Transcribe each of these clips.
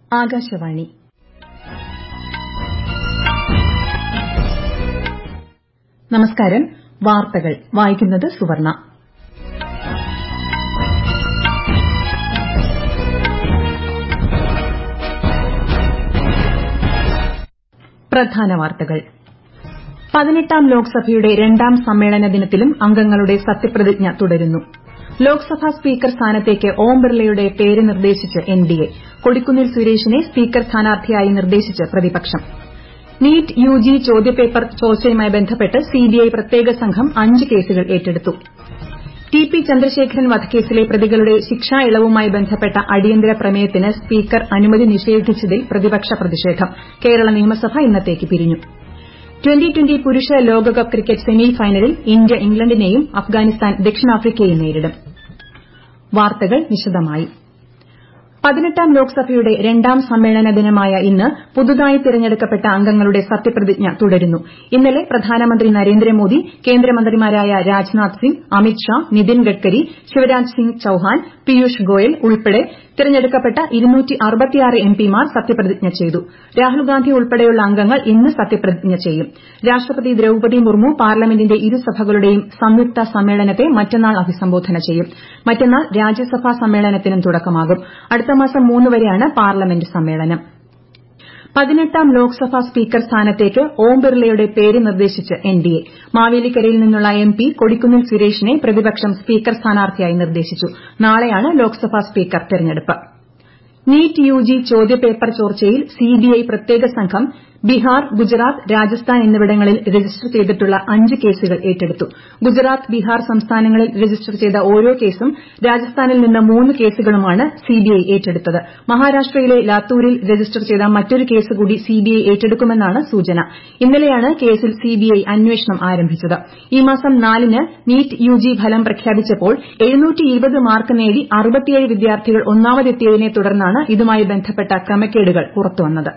ആകാശവാണി നമസ്കാരം വാർത്തകൾ വായിക്കുന്നത് സുവർണ പ്രധാന വാർത്തകൾ പതിനെട്ടാം ലോക്സഭയുടെ രണ്ടാം സമ്മേളന ദിനത്തിലും അംഗങ്ങളുടെ സത്യപ്രതിജ്ഞ തുടരുന്നു ലോക്സഭാ സ്പീക്കർ സ്ഥാനത്തേക്ക് ഓം ബിർളയുടെ പേര് നിർദ്ദേശിച്ച് എൻഡിഎ കൊടിക്കുന്നിൽ സുരേഷിനെ സ്പീക്കർ സ്ഥാനാർത്ഥിയായി നിർദ്ദേശിച്ച് പ്രതിപക്ഷം നീറ്റ് യുജി ചോദ്യപേപ്പർ ചോർച്ചയുമായി ബന്ധപ്പെട്ട് സിബിഐ പ്രത്യേക സംഘം അഞ്ച് കേസുകൾ ഏറ്റെടുത്തു ടി പി ചന്ദ്രശേഖരൻ വധക്കേസിലെ പ്രതികളുടെ ശിക്ഷാ ഇളവുമായി ബന്ധപ്പെട്ട അടിയന്തര പ്രമേയത്തിന് സ്പീക്കർ അനുമതി നിഷേധിച്ചതിൽ പ്രതിപക്ഷ പ്രതിഷേധം കേരള നിയമസഭ ഇന്നത്തേക്ക് പിരിഞ്ഞു ട്വന്റി ട്വന്റി പുരുഷ ലോകകപ്പ് ക്രിക്കറ്റ് സെമി ഫൈനലിൽ ഇന്ത്യ ഇംഗ്ലണ്ടിനെയും അഫ്ഗാനിസ്ഥാൻ ദക്ഷിണാഫ്രിക്കയെയും നേരിടും വാർത്തകൾ വിശദമായി പതിനെട്ടാം ലോക്സഭയുടെ രണ്ടാം സമ്മേളന ദിനമായ ഇന്ന് പുതുതായി തിരഞ്ഞെടുക്കപ്പെട്ട അംഗങ്ങളുടെ സത്യപ്രതിജ്ഞ തുടരുന്നു ഇന്നലെ പ്രധാനമന്ത്രി നരേന്ദ്രമോദി കേന്ദ്രമന്ത്രിമാരായ രാജ്നാഥ് സിംഗ് അമിത് ഷാ നിതിൻ ഗഡ്കരി ശിവരാജ് സിംഗ് ചൌഹാൻ പീയൂഷ് ഗോയൽ ഉൾപ്പെടെ തിരഞ്ഞെടുക്കപ്പെട്ട എംപിമാർ സത്യപ്രതിജ്ഞ ചെയ്തു രാഹുൽഗാന്ധി ഉൾപ്പെടെയുള്ള അംഗങ്ങൾ ഇന്ന് സത്യപ്രതിജ്ഞ ചെയ്യും രാഷ്ട്രപതി ദ്രൌപദി മുർമു പാർലമെന്റിന്റെ ഇരുസഭകളുടെയും സംയുക്ത സമ്മേളനത്തെ മറ്റന്നാൾ അഭിസംബോധന ചെയ്യും മറ്റന്നാൾ രാജ്യസഭാ സമ്മേളനത്തിനും തുടക്കമാകും അടുത്ത മാസം മൂന്ന് വരെയാണ് പാർലമെന്റ് സമ്മേളനം പതിനെട്ടാം ലോക്സഭാ സ്പീക്കർ സ്ഥാനത്തേക്ക് ഓം ബിർളയുടെ പേര് നിർദ്ദേശിച്ച് എൻഡിഎ മാവേലിക്കരയിൽ നിന്നുള്ള എംപി കൊടിക്കുന്നിൽ സുരേഷിനെ പ്രതിപക്ഷം സ്പീക്കർ സ്ഥാനാർത്ഥിയായി നിർദ്ദേശിച്ചു നാളെയാണ് ലോക്സഭാ സ്പീക്കർ തെരഞ്ഞെടുപ്പ് നീറ്റ് യുജി ചോദ്യപേപ്പർ ചോർച്ചയിൽ സിബിഐ പ്രത്യേക സംഘം ബിഹാർ ഗുജറാത്ത് രാജസ്ഥാൻ എന്നിവിടങ്ങളിൽ രജിസ്റ്റർ ചെയ്തിട്ടുള്ള അഞ്ച് കേസുകൾ ഏറ്റെടുത്തു ഗുജറാത്ത് ബിഹാർ സംസ്ഥാനങ്ങളിൽ രജിസ്റ്റർ ചെയ്ത ഓരോ കേസും രാജസ്ഥാനിൽ നിന്ന് മൂന്ന് കേസുകളുമാണ് സിബിഐ ഏറ്റെടുത്തത് മഹാരാഷ്ട്രയിലെ ലാത്തൂരിൽ രജിസ്റ്റർ ചെയ്ത മറ്റൊരു കേസ് കൂടി സിബിഐ ഏറ്റെടുക്കുമെന്നാണ് സൂചന ഇന്നലെയാണ് കേസിൽ സിബിഐ അന്വേഷണം ആരംഭിച്ചത് ഈ മാസം നാലിന് നീറ്റ് യുജി ഫലം പ്രഖ്യാപിച്ചപ്പോൾ മാർക്ക് നേടി വിദ്യാർത്ഥികൾ ഒന്നാമതെത്തിയതിനെ തുടർന്നാണ് ഇതുമായി ബന്ധപ്പെട്ട ക്രമക്കേടുകൾ പുറത്തുവന്നത്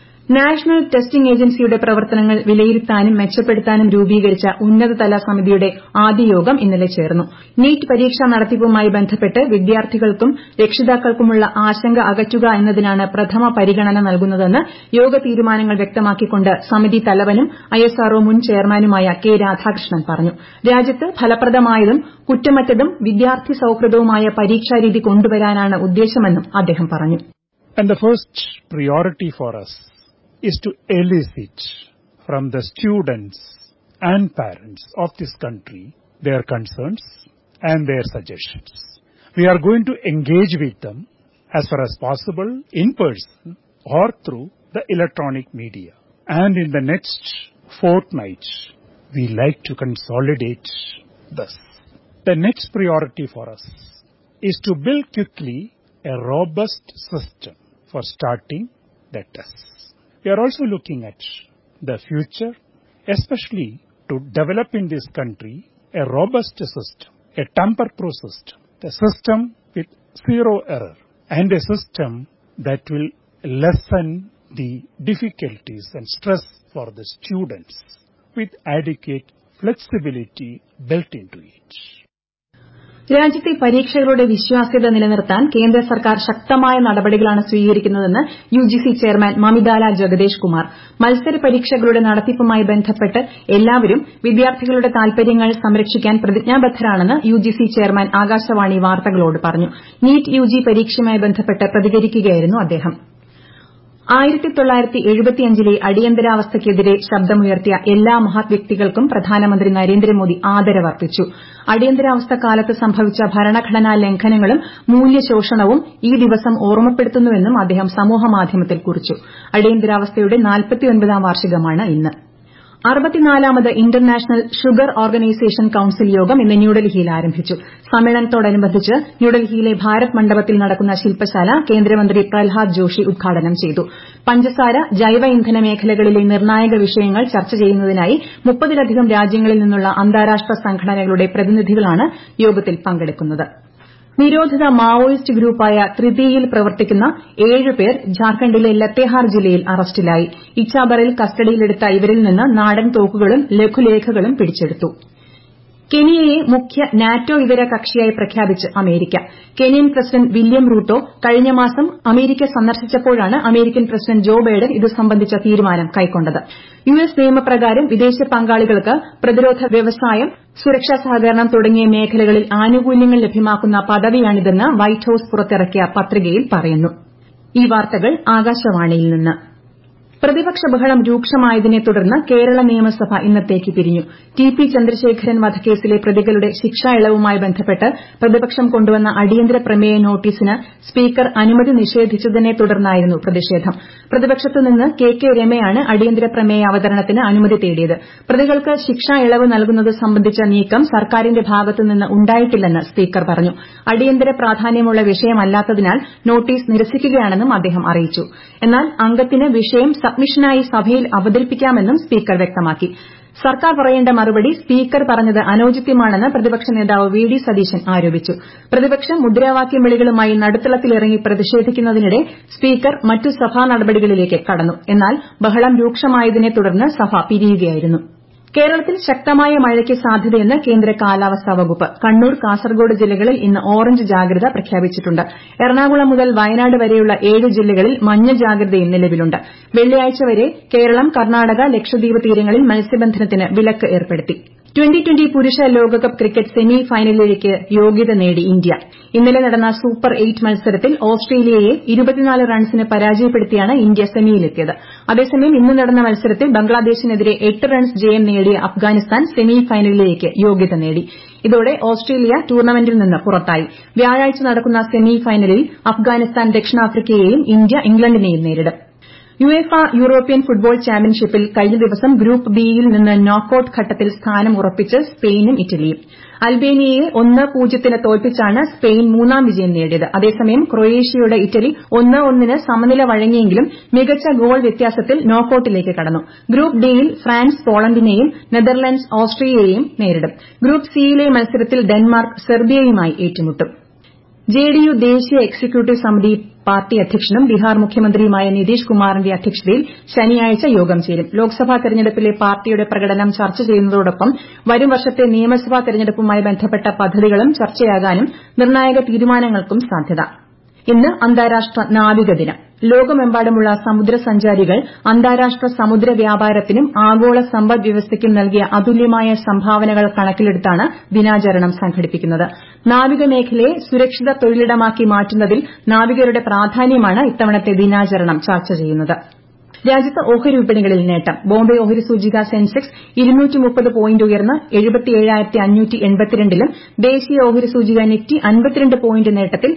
നാഷണൽ ടെസ്റ്റിംഗ് ഏജൻസിയുടെ പ്രവർത്തനങ്ങൾ വിലയിരുത്താനും മെച്ചപ്പെടുത്താനും രൂപീകരിച്ച ഉന്നതതല സമിതിയുടെ ആദ്യ യോഗം ഇന്നലെ ചേർന്നു നീറ്റ് പരീക്ഷാ നടത്തിപ്പുമായി ബന്ധപ്പെട്ട് വിദ്യാർത്ഥികൾക്കും രക്ഷിതാക്കൾക്കുമുള്ള ആശങ്ക അകറ്റുക എന്നതിനാണ് പ്രഥമ പരിഗണന നൽകുന്നതെന്ന് യോഗ തീരുമാനങ്ങൾ വ്യക്തമാക്കിക്കൊണ്ട് സമിതി തലവനും ഐഎസ്ആർഒ മുൻ ചെയർമാനുമായ കെ രാധാകൃഷ്ണൻ പറഞ്ഞു രാജ്യത്ത് ഫലപ്രദമായതും കുറ്റമറ്റതും വിദ്യാർത്ഥി സൌഹൃദവുമായ പരീക്ഷാരീതി കൊണ്ടുവരാനാണ് ഉദ്ദേശമെന്നും അദ്ദേഹം പറഞ്ഞു And the first priority for us is to elicit from the students and parents of this country their concerns and their suggestions. We are going to engage with them as far as possible in person or through the electronic media. And in the next fortnight, we like to consolidate this. The next priority for us is to build quickly a robust system for starting the tests. We are also looking at the future, especially to develop in this country a robust system, a tamper-proof system, a system with zero error, and a system that will lessen the difficulties and stress for the students with adequate flexibility built into it. രാജ്യത്തെ പരീക്ഷകളുടെ വിശ്വാസ്യത നിലനിർത്താൻ കേന്ദ്ര സർക്കാർ ശക്തമായ നടപടികളാണ് സ്വീകരിക്കുന്നതെന്ന് UGC chairman Mamidala Jagadesh Kumar മത്സര പരീക്ഷകളുടെ നടത്തിപ്പുമായി ബന്ധപ്പെട്ട് എല്ലാവരും വിദ്യാർത്ഥികളുടെ താൽപര്യങ്ങൾ സംരക്ഷിക്കാൻ പ്രതിജ്ഞാബദ്ധരാണെന്ന് യുജിസി ചെയർമാൻ ആകാശവാണി വാർത്തകളോട് പറഞ്ഞു നീറ്റ് യുജി പരീക്ഷയുമായി ബന്ധപ്പെട്ട് പ്രതികരിക്കുകയായിരുന്നു അദ്ദേഹം ലെ അടിയന്തരാവസ്ഥയ്ക്കെതിരെ ശബ്ദമുയർത്തിയ എല്ലാ മഹത് വ്യക്തികൾക്കും പ്രധാനമന്ത്രി നരേന്ദ്രമോദി ആദരവർപ്പിച്ചു അടിയന്തരാവസ്ഥ കാലത്ത് സംഭവിച്ച ഭരണഘടനാ ലംഘനങ്ങളും മൂല്യശോഷണവും ഈ ദിവസം ഓർമ്മപ്പെടുത്തുന്നുവെന്നും അദ്ദേഹം സമൂഹമാധ്യമത്തിൽ കുറിച്ചു അടിയന്തരാവസ്ഥയുടെ നാൽപ്പത്തിയൊൻപതാം വാർഷികമാണ് ഇന്ന് അറുപത്തിനാലാമത് ഇന്റർനാഷണൽ ഷുഗർ ഓർഗനൈസേഷൻ കൌൺസിൽ യോഗം ഇന്ന് ന്യൂഡൽഹിയിൽ ആരംഭിച്ചു സമ്മേളനത്തോടനുബന്ധിച്ച് ന്യൂഡൽഹിയിലെ ഭാരത് മണ്ഡപത്തിൽ നടക്കുന്ന ശില്പശാല കേന്ദ്രമന്ത്രി പ്രഹ്ലാദ് ജോഷി ഉദ്ഘാടനം ചെയ്തു പഞ്ചസാര ജൈവ ഇന്ധന മേഖലകളിലെ നിർണായക വിഷയങ്ങൾ ചർച്ച ചെയ്യുന്നതിനായി മുപ്പതിലധികം രാജ്യങ്ങളിൽ നിന്നുള്ള അന്താരാഷ്ട്ര സംഘടനകളുടെ പ്രതിനിധികളാണ് യോഗത്തിൽ പങ്കെടുക്കുന്നത് നിരോധിത മാവോയിസ്റ്റ് ഗ്രൂപ്പായ ത്രിതിയിൽ പ്രവർത്തിക്കുന്ന ഏഴ് പേർ ഝാർഖണ്ഡിലെ ലത്തേഹാർ ജില്ലയിൽ അറസ്റ്റിലായി ഇച്ചാബറിൽ കസ്റ്റഡിയിലെടുത്ത ഇവരിൽ നിന്ന് നാടൻ തോക്കുകളും ലഘുലേഖകളും പിടിച്ചെടുത്തു കെനിയയെ മുഖ്യ നാറ്റോ ഇതര കക്ഷിയായി പ്രഖ്യാപിച്ച് America Kenyan president William Ruto കഴിഞ്ഞ മാസം അമേരിക്ക സന്ദർശിച്ചപ്പോഴാണ് അമേരിക്കൻ പ്രസിഡന്റ് ജോ ബൈഡൻ ഇത് സംബന്ധിച്ച തീരുമാനം കൈക്കൊണ്ടത് യു എസ് നിയമപ്രകാരം വിദേശ പങ്കാളികൾക്ക് പ്രതിരോധ വ്യവസായം സുരക്ഷാ സഹകരണം തുടങ്ങിയ മേഖലകളിൽ ആനുകൂല്യങ്ങൾ ലഭ്യമാക്കുന്ന പദവിയാണിതെന്ന് വൈറ്റ് ഹൌസ് പുറത്തിറക്കിയ പത്രികയിൽ പറയുന്നു ഈ വാർത്തകൾ ആകാശവാണിയിൽ നിന്ന് പ്രതിപക്ഷ ബഹളം രൂക്ഷമായതിനെ തുടർന്ന് കേരള നിയമസഭ ഇന്നത്തേക്ക് പിരിഞ്ഞു ടി പി ചന്ദ്രശേഖരൻ വധക്കേസിലെ പ്രതികളുടെ ശിക്ഷാ ഇളവുമായി ബന്ധപ്പെട്ട് പ്രതിപക്ഷം കൊണ്ടുവന്ന അടിയന്തര പ്രമേയ നോട്ടീസിന് സ്പീക്കർ അനുമതി നിഷേധിച്ചതിനെ തുടർന്നായിരുന്നു പ്രതിഷേധം പ്രതിപക്ഷത്തു നിന്ന് കെ കെ രമയാണ് അടിയന്തര പ്രമേയ അവതരണത്തിന് അനുമതി തേടിയത് പ്രതികൾക്ക് ശിക്ഷാ ഇളവ് നൽകുന്നത് സംബന്ധിച്ച നീക്കം സർക്കാരിന്റെ ഭാഗത്തു നിന്ന് ഉണ്ടായിട്ടില്ലെന്ന് സ്പീക്കർ പറഞ്ഞു അടിയന്തര പ്രാധാന്യമുള്ള വിഷയമല്ലാത്തതിനാൽ നോട്ടീസ് നിരസിക്കുകയാണെന്നും അദ്ദേഹം അറിയിച്ചു എന്നാൽ അംഗത്തിന് വിഷയം സബ്മിഷനായി സഭയിൽ അവതരിപ്പിക്കാമെന്നും സ്പീക്കർ വ്യക്തമാക്കി സർക്കാർ പറയേണ്ട മറുപടി സ്പീക്കർ പറഞ്ഞത് അനൌചിത്യമാണെന്ന് പ്രതിപക്ഷ നേതാവ് വി ഡി സതീശൻ ആരോപിച്ചു പ്രതിപക്ഷം മുദ്രാവാക്യം വിളികളുമായി നടുത്തളത്തിലിറങ്ങി പ്രതിഷേധിക്കുന്നതിനിടെ സ്പീക്കർ മറ്റു സഭാ നടപടികളിലേക്ക് കടന്നു എന്നാൽ ബഹളം രൂക്ഷമായതിനെ തുടർന്ന് സഭ പിരിയുകയായിരുന്നു കേരളത്തിൽ ശക്തമായ മഴയ്ക്ക് സാധ്യതയെന്ന് കേന്ദ്ര കാലാവസ്ഥാ വകുപ്പ് കണ്ണൂർ കാസർഗോഡ് ജില്ലകളിൽ ഇന്ന് ഓറഞ്ച് ജാഗ്രത പ്രഖ്യാപിച്ചിട്ടുണ്ട് എറണാകുളം മുതൽ വയനാട് വരെയുള്ള ഏഴ് ജില്ലകളിൽ മഞ്ഞ ജാഗ്രതയും നിലവിലുണ്ട് വെള്ളിയാഴ്ച വരെ കേരളം കർണാടക ലക്ഷദ്വീപ് തീരങ്ങളിൽ മത്സ്യബന്ധനത്തിന് വിലക്ക് ഏർപ്പെടുത്തി ട്വന്റി ട്വന്റി പുരുഷ ലോകകപ്പ് ക്രിക്കറ്റ് സെമി ഫൈനലിലേക്ക് യോഗ്യത നേടി ഇന്ത്യ ഇന്നലെ നടന്ന സൂപ്പർ എയ്റ്റ് മത്സരത്തിൽ ഓസ്ട്രേലിയയെ റൺസിന് പരാജയപ്പെടുത്തിയാണ് ഇന്ത്യ സെമിയിലെത്തിയത് അതേസമയം ഇന്ന് നടന്ന മത്സരത്തിൽ ബംഗ്ലാദേശിനെതിരെ എട്ട് റൺസ് ജയം നേടിയ അഫ്ഗാനിസ്ഥാൻ സെമി ഫൈനലിലേക്ക് യോഗ്യത നേടി ഇതോടെ ഓസ്ട്രേലിയ ടൂർണമെന്റിൽ നിന്ന് പുറത്തായി വ്യാഴാഴ്ച നടക്കുന്ന സെമി ഫൈനലിൽ അഫ്ഗാനിസ്ഥാൻ ദക്ഷിണാഫ്രിക്കയെയും ഇന്ത്യ ഇംഗ്ലണ്ടിനെയും നേരിടും യുവേഫ യൂറോപ്യൻ ഫുട്ബോൾ ചാമ്പ്യൻഷിപ്പിൽ കഴിഞ്ഞ ദിവസം ഗ്രൂപ്പ് ബിയിൽ നിന്ന് നോക്കൌട്ട് ഘട്ടത്തിൽ സ്ഥാനം ഉറപ്പിച്ച് സ്പെയിനും ഇറ്റലിയും അൽബേനിയയെ ഒന്ന് പൂജ്യത്തിന് തോൽപ്പിച്ചാണ് സ്പെയിൻ മൂന്നാം വിജയം നേടിയത് അതേസമയം ക്രൊയേഷ്യയോട് ഇറ്റലി ഒന്ന് ഒന്നിന് സമനില വഴങ്ങിയെങ്കിലും മികച്ച ഗോൾ വ്യത്യാസത്തിൽ നോക്കൌട്ടിലേക്ക് കടന്നു ഗ്രൂപ്പ് ഡിയിൽ ഫ്രാൻസ് പോളണ്ടിനെയും നെതർലൻഡ്സ് ഓസ്ട്രിയയെയും നേരിടും ഗ്രൂപ്പ് സിയിലെ മത്സരത്തിൽ ഡെൻമാർക്ക് സെർബിയയുമായി ഏറ്റുമുട്ടും ജെഡിയു ദേശീയ എക്സിക്യൂട്ടീവ് സമിതി പാർട്ടി അധ്യക്ഷനും ബീഹാർ മുഖ്യമന്ത്രിയുമായ നിതീഷ് കുമാറിന്റെ അധ്യക്ഷതയിൽ ശനിയാഴ്ച യോഗം ചേരും ലോക്സഭാ തെരഞ്ഞെടുപ്പിലെ പാർട്ടിയുടെ പ്രകടനം ചർച്ച ചെയ്യുന്നതോടൊപ്പം വരും വർഷത്തെ നിയമസഭാ തെരഞ്ഞെടുപ്പുമായി ബന്ധപ്പെട്ട പദ്ധതികളും ചർച്ചയാകാനും നിർണായക തീരുമാനങ്ങൾക്കും സാധ്യത ഇന്ന് അന്താരാഷ്ട്ര നാവിക ദിനം ലോകമെമ്പാടുമുള്ള സമുദ്രസഞ്ചാരികൾ അന്താരാഷ്ട്ര സമുദ്ര വ്യാപാരത്തിനും ആഗോള സമ്പദ് വ്യവസ്ഥയ്ക്കും നൽകിയ അതുല്യമായ സംഭാവനകൾ കണക്കിലെടുത്താണ് ദിനാചരണം സംഘടിപ്പിക്കുന്നത് നാവിക മേഖലയെ സുരക്ഷിത തൊഴിലിടമാക്കി മാറ്റുന്നതിൽ നാവികരുടെ പ്രാധാന്യമാണ് ഇത്തവണത്തെ ദിനാചരണം ചർച്ച ചെയ്യുന്നത് രാജ്യത്ത് ഓഹരി വിപണികളിൽ നേട്ടം ബോംബെ ഓഹരി സൂചിക സെൻസെക്സ് പോയിന്റ് ഉയർന്ന് ലും ദേശീയ ഓഹരി സൂചിക നിഫ്റ്റി പോയിന്റ് നേട്ടത്തിൽ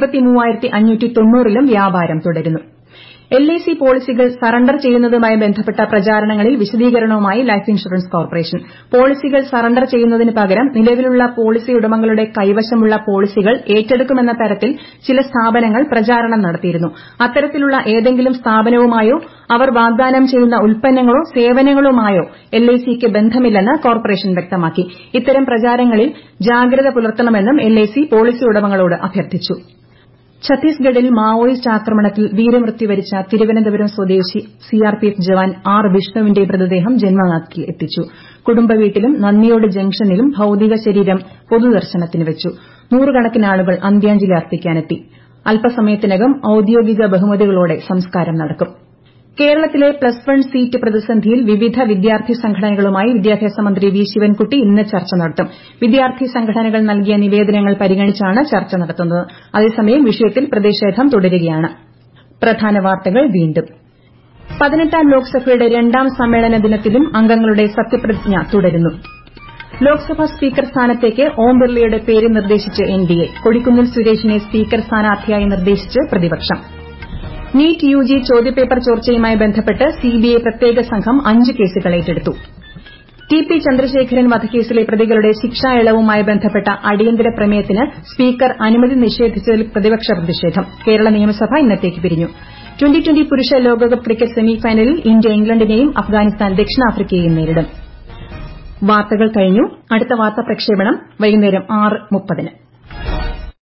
ലും വ്യാപാരം തുടരുന്നു എൽഐസി പോളിസികൾ സറണ്ടർ ചെയ്യുന്നതുമായി ബന്ധപ്പെട്ട പ്രചാരണങ്ങളിൽ വിശദീകരണവുമായി ലൈഫ് ഇൻഷുറൻസ് കോർപ്പറേഷൻ പോളിസികൾ സറണ്ടർ ചെയ്യുന്നതിന് പകരം നിലവിലുള്ള പോളിസി ഉടമകളുടെ കൈവശമുള്ള പോളിസികൾ ഏറ്റെടുക്കുമെന്ന തരത്തിൽ ചില സ്ഥാപനങ്ങൾ പ്രചാരണം നടത്തിയിരുന്നു അത്തരത്തിലുള്ള ഏതെങ്കിലും സ്ഥാപനവുമായോ അവർ വാഗ്ദാനം ചെയ്യുന്ന ഉൽപ്പന്നങ്ങളോ സേവനങ്ങളുമായോ എൽഐസിക്ക് ബന്ധമില്ലെന്ന് കോർപ്പറേഷൻ വ്യക്തമാക്കി ഇത്തരം പ്രചാരങ്ങളിൽ ജാഗ്രത പുലർത്തണമെന്നും എൽഐസി പോളിസി ഉടമകളോട് അഭ്യർത്ഥിച്ചു ഛത്തീസ്ഗഡിൽ മാവോയിസ്റ്റ് ആക്രമണത്തിൽ വീരമൃത്യു വരിച്ച തിരുവനന്തപുരം സ്വദേശി സിആർപിഎഫ് ജവാൻ ആർ വിഷ്ണുവിന്റെ മൃതദേഹം ജന്മനാട്ടിൽ എത്തിച്ചു കുടുംബ വീട്ടിലും നന്ദിയോട് ജംഗ്ഷനിലും ഭൌതിക ശരീരം പൊതുദർശനത്തിന് വെച്ചു നൂറുകണക്കിന് ആളുകൾ അന്ത്യാഞ്ജലി അർപ്പിക്കാനെത്തി അല്പസമയത്തിനകം ഔദ്യോഗിക ബഹുമതികളോടെ സംസ്കാരം നടക്കും കേരളത്തിലെ പ്ലസ് വൺ സീറ്റ് പ്രതിസന്ധിയിൽ വിവിധ വിദ്യാർത്ഥി സംഘടനകളുമായി വിദ്യാഭ്യാസ മന്ത്രി വി ശിവൻകുട്ടി ഇന്ന് ചർച്ച നടത്തും വിദ്യാർത്ഥി സംഘടനകൾ നൽകിയ നിവേദനങ്ങൾ പരിഗണിച്ചാണ് ചർച്ച നടത്തുന്നത് അതേസമയം വിഷയത്തിൽ പ്രതിഷേധം തുടരുകയാണ് പ്രധാന വാർത്തകൾ വീണ്ടും പതിനെട്ടാം ലോക്സഭയുടെ രണ്ടാം സമ്മേളന ദിനത്തിലും അംഗങ്ങളുടെ സത്യപ്രതിജ്ഞ തുടരുന്നു ലോക്സഭാ സ്പീക്കർ സ്ഥാനത്തേക്ക് ഓം ബിർളയുടെ പേര് നിർദ്ദേശിച്ച് എൻഡിഎ കൊടിക്കുന്നിൽ സുരേഷിനെ സ്പീക്കർ സ്ഥാനാർത്ഥിയായി നിർദ്ദേശിച്ച് പ്രതിപക്ഷം നീറ്റ് യുജി ചോദ്യപേപ്പർ ചോർച്ചയുമായി ബന്ധപ്പെട്ട് സിബിഐ പ്രത്യേക സംഘം അഞ്ച് കേസുകൾ ഏറ്റെടുത്തു ടി പി ചന്ദ്രശേഖരൻ വധക്കേസിലെ പ്രതികളുടെ ശിക്ഷാ ഇളവുമായി ബന്ധപ്പെട്ട അടിയന്തര പ്രമേയത്തിന് സ്പീക്കർ അനുമതി നിഷേധിച്ചതിൽ പ്രതിപക്ഷ പ്രതിഷേധം കേരള നിയമസഭ ഇന്നത്തേക്ക് പിരിഞ്ഞു ട്വന്റി ട്വന്റി പുരുഷ ലോകകപ്പ് ക്രിക്കറ്റ് സെമി ഫൈനലിൽ ഇന്ത്യ ഇംഗ്ലണ്ടിനെയും അഫ്ഗാനിസ്ഥാൻ ദക്ഷിണാഫ്രിക്കയെയും നേരിടും വാർത്തകൾ കഴിഞ്ഞു അടുത്ത വാർത്താ പ്രക്ഷേപണം വൈകുന്നേരം ആറ് മുപ്പതിന്